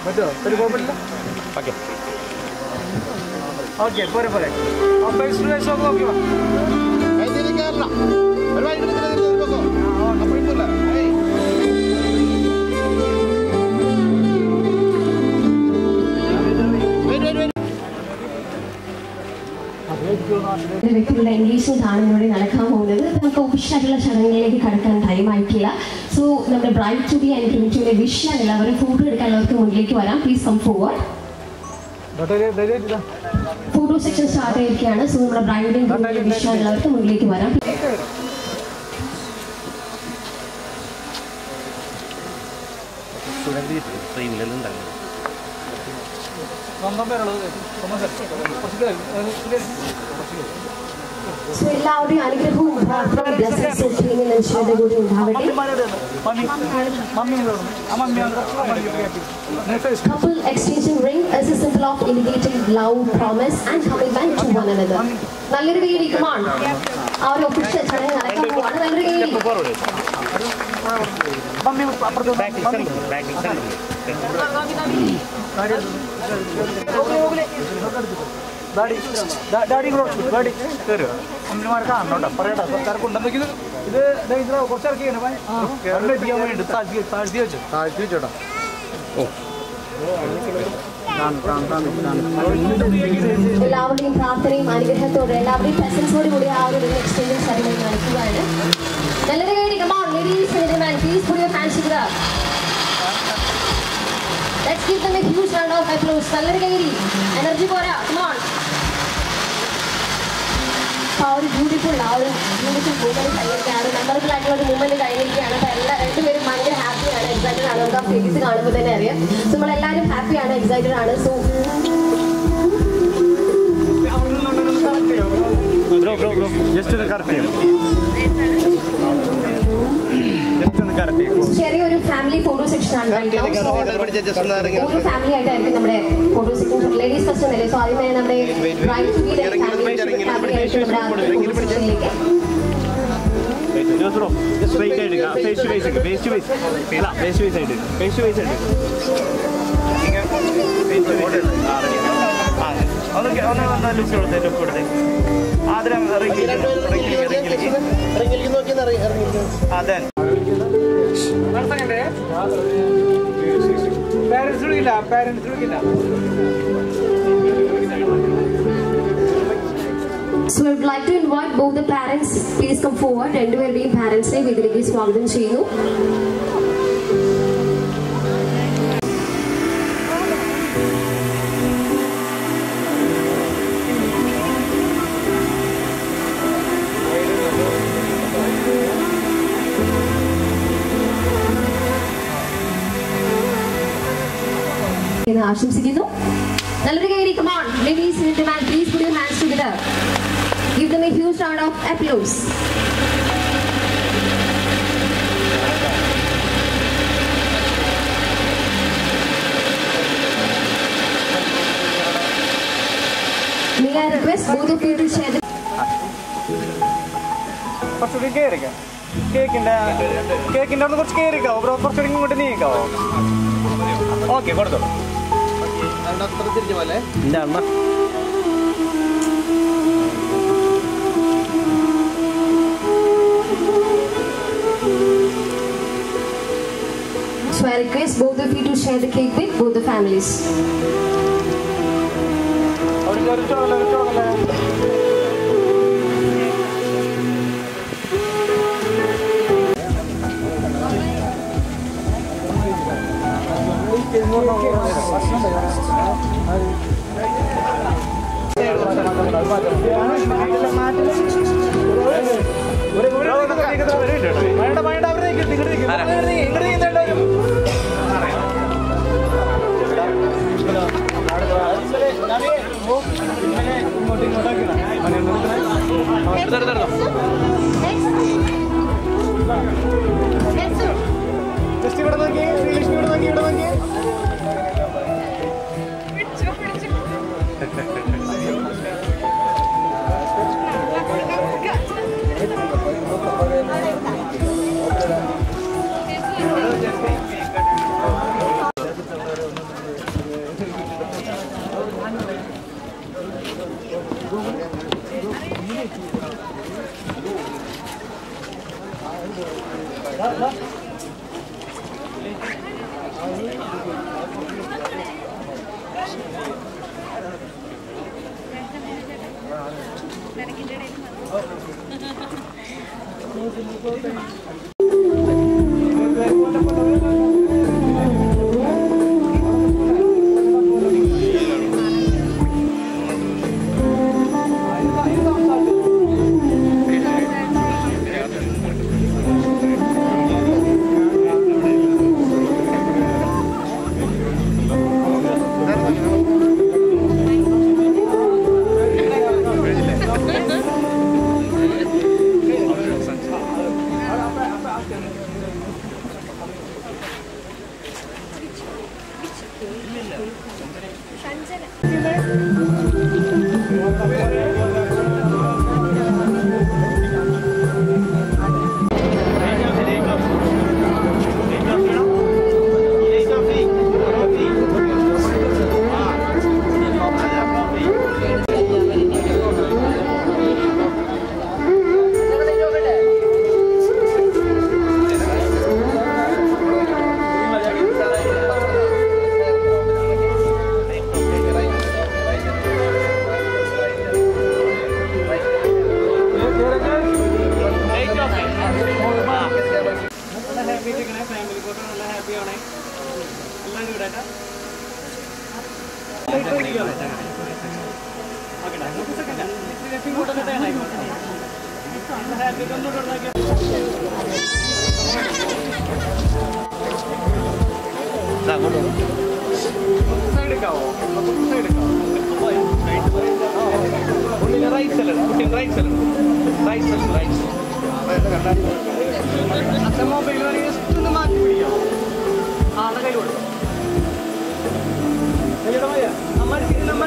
പറ്റുമോ ഒരു കുഴപ്പമില്ല ഓക്കെ ഓക്കെ പോരെ പോരെ അപ്പോൾ ഫേസ് ടു ഫേസ് നോക്കി നോക്കി വാ ഒരു വ്യക്തികളുടെ എൻഗേജ്മെന്റ് ആണ് ഇവിടെ നടക്കാൻ പോകുന്നത് നമുക്ക് ഒഫീഷ്യലായിട്ടുള്ള ചടങ്ങുകളിലേക്ക് കടക്കാൻ ടൈം ആയിട്ടില്ല സോ നമ്മുടെ bride to be and groom to be wish ചെയ്യാൻ എല്ലാവരും ഫോട്ടോ എടുക്കാൻ എല്ലാവർക്കും മുന്നിലേക്ക് വരാം പ്ലീസ് കം ഫോർവേഡ് ധൈര്യമായിട്ട് ഫോട്ടോ സെക്ഷൻ സ്റ്റാർട്ട് ആയിരിക്കുകയാണ് സോ നമ്മുടെ ബ്രൈഡിനും ഗ്രൂമിനും വിഷ് ചെയ്യാൻ എല്ലാവർക്കും മുന്നിലേക്ക് വരാം ട്രെയിനിലെല്ലാം ഉണ്ടാകും സ്വന്തം പേരുള്ളത് സ്വന്തം സ്ഥലം. കുറച്ച് പേര്. അത് ഇത് സോ എല്ലാവരുടെയും അനുഗ്രഹവും പ്രാർത്ഥനയും ബ്ലെസ്സിങ്സും ടീമിൽ ഐശ്വര്യത കൂടി ഉണ്ടാവട്ടെ മമ്മിമാരുടെ മമ്മി മമ്മി ആ mummy Couple exchanging ring is a symbol of indicating love, promise and commitment to one another. നല്ലൊരു കൈയടി കമാൺ ആ ഒരു ഒഫീഷ്യൽ ചടങ്ങ് നടക്കാൻ പോവാണ് നല്ലൊരു കൈയടി മമ്മി അപ്പുറത്ത് ബാക്കിൽ സെൻറ്റർ ബാക്കിൽ സെൻറ്റർ ഡാഡി ഡാ- ഡാഡി കൂടെ ഡാഡി കയറുക അമ്മമാരെ കാണണോട്ടോ പറയട്ടെ സർക്കാർക്ക് ഉണ്ടെന്നെങ്കിൽ ഇത് ദേ ഇതില് കുറച്ച് ഇറക്കിയാണ് എത്തിക്കാൻ വേണ്ടി താഴ്ത്തി താഴ്ത്തി വെച്ചു താഴ്ത്തി വെച്ചോട്ടാ എല്ലാവരുടെയും പ്രാർത്ഥനയും അനുഗ്രഹത്തോടെ എല്ലാവരുടെയും പ്രസൻസോട് കൂടി ആ ഒരു ring exchange ceremony നടക്കുകയാണ് നല്ലൊരു കൈയടി come on ladies and gentlemen please put your hands together let's give them a huge round of applause നല്ലൊരു കൈയടി എനർജി പോരാ കമാൺ ആ ഒരു ബ്യൂട്ടിഫുൾ ആ ഒരു ബ്യൂട്ടിഫുൾ മൂമെന്റ് കഴിഞ്ഞിരിക്കുകയാണ് മെമ്മറബിൾ ആയിട്ടുള്ള ഒരു മൂമെന്റ് കഴിഞ്ഞിരിക്കുകയാണ് അപ്പൊ എല്ലാ രണ്ടുപേരും ഭയങ്കര ഹാപ്പിയാണ് എക്സൈറ്റഡ് ആണ് നമുക്ക് ആ ഫേസ് കാണുമ്പോൾ തന്നെ അറിയാം So നമ്മളെല്ലാവരും ഹാപ്പിയാണ് എക്സൈറ്റഡ് ആണ് so bro bro bro just ഒന്ന് കറക്റ്റ് ചെയ്യണം ജസ്റ്റ് ഒന്ന് കറക്റ്റ് ചെയ്യും ചെറിയൊരു ഫാമിലി ഫോട്ടോ സെക്ഷൻ ആണ് right now. So, ഓരോ ഫാമിലി ആയിട്ടായിരിക്കും നമ്മുടെ ഫോട്ടോ സെക്ഷൻ ലേഡീസ് ഫസ്റ്റ് എന്നല്ലേ സോ ആദ്യമേ നമ്മുടെ bride to be family family ആയിട്ട് നമ്മുടെ ഫോട്ടോ സെക്ഷനിലേക്ക് ജോസ് ബ്രോ ജസ്റ്റ് വെയിറ്റ് ആയിട്ട് face to face face to face അല്ല ഫേസ് ടു ഫേസ് ആയിട്ട് ഫേസ് ടു ഫേസ് ആയിട്ട് ഒന്ന് ഒന്ന് ഒന്ന് ലുക്ക് കൊടുത്തേ ലുക്ക് കൊടുത്തേ ആദ്യം അതെ പാരന്റ്സ് വിളിക്കില്ല പാരന്റ്സ് വിളിക്കില്ല so I would like to invite both the parents please come forward രണ്ടുപേരുടെയും പാരന്റ്സിനെ ഇതിലേക്ക് സ്വാഗതം ചെയ്യുന്നു എന്ന് ആശംസിക്കുന്നു നല്ലൊരു കൈയടി come on ladies and gentleman please put your hands together give them a huge round of applause May I request both of you to share the കുറച്ചുകൂടി കയറിക്കാം കേക്കിന്റെ കേക്കിന്റെ അവിടെ കുറച്ച് കയറിക്കാവോ ബ്രോ കുറച്ചുകൂടി ഇങ്ങോട്ട് നീക്കാവോ ഓക്കെ കൊടുത്തോ എൻ്റെ അമ്മ So I request both of you to share the cake with both the families. അവിടെ ഒരു ചോള ഒരു ചോള വേണ്ട വേണ്ട അവിടെ നിൽക്കും ഇങ്ങോട്ട് നിൽക്കും ഇങ്ങോട്ട് നിൽക്കും എല്ലാവരും ഇങ്ങോട്ട് ഇങ്ങോട്ടാക്കണം ജസ്റ്റ് ഇവിടെ നോക്കി ശ്രീലക്ഷ്മി ഇവിടെ നോക്കി ഇവിടെ നോക്കി നല്ല ഹാപ്പി ആയിട്ടിരിക്കണേ ഫാമിലി ഫോട്ടോ നല്ല ഹാപ്പി ആണേ എല്ലാവരും ഇവിടെ കേട്ടോ ഹാപ്പി കൊണ്ടുണ്ടാക്കിയ സൈഡ് എടുക്കാവോ സൈഡ് എടുക്കാവോ റൈറ്റ് സൈഡ് കുട്ടി right side right side right അച്ഛൻ മൊബൈൽ വേണമെങ്കിൽ ജസ്റ്റ് ഒന്ന് മാറ്റി പിടിക്കാം ആളുടെ കൈ കൊടുക്കും നമ്മൾ നമ്മൾ